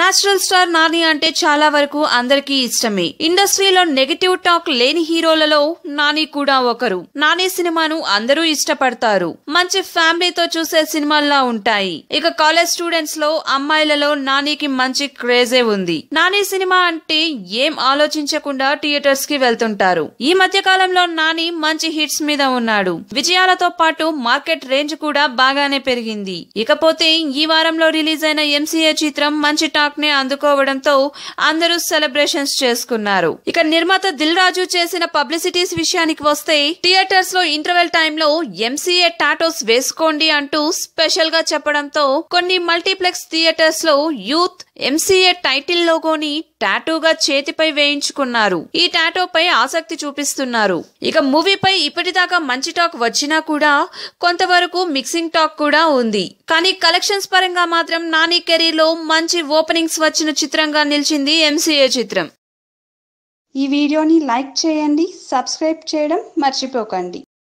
natural star Nani అంటే చాలా వరకు అందరికీ ఇష్టమే ఇండస్ట్రీలో నెగటివ్ టాక్ లేని హీరోలలో నాని కూడా ఒకరు నాని సినిమాను అందరూ ఇష్టపడతారు మంచి ఫ్యామిలీతో చూసే సినిమాల్లా ఉంటాయి ఇక కాలేజ్ స్టూడెంట్స్ లో అమ్మాయిలలో నానికి మంచి క్రేజే ఉంది నాని సినిమా అంటే ఏం ఆలోచించకుండా థియేటర్స్ కి వెళ్తుంటారు ఈ మధ్య కాలంలో నాని మంచి హిట్స్ మీద ఉన్నాడు విజయాలతో పాటు మార్కెట్ రేంజ్ కూడా బాగానే పెరిగింది ఇకపోతే ఈ వారంలో రిలీజ్ అయిన ఎంసీఏ చిత్రం మంచి టాక్ ని అందుకోవడంతో అందరూ సెలబ్రేషన్స్ చేసుకున్నారు ఇక నిర్మాత దిల్ రాజు చేసిన పబ్లిసిటీస్ విషయానికి వస్తే థియేటర్స్ లో ఇంటర్వెల్ టైంలో ఎంసీఏ టాటోస్ వేసుకోండి అంటూ స్పెషల్ గా చెప్పడంతో కొన్ని మల్టీప్లెక్స్ థియేటర్స్ లో యూత్ ఎంసీఏ టైటిల్ లోగోని టాటూగా చేతిపై వేయించుకున్నారు ఈ టాటోపై ఆసక్తి చూపిస్తున్నారు ఇక మూవీపై ఇప్పటిదాకా మంచి టాక్ వచ్చినా కూడా కొంతవరకు మిక్సింగ్ టాక్ కూడా ఉంది కానీ కలెక్షన్స్ పరంగా మాత్రం నాని కెరీర్ లో మంచి ఓపెనింగ్స్ వచ్చిన చిత్రంగా నిలిచింది ఎంసీఏ చిత్రం ఈ వీడియోని లైక్ చేయండి సబ్స్క్రైబ్ చేయడం మర్చిపోకండి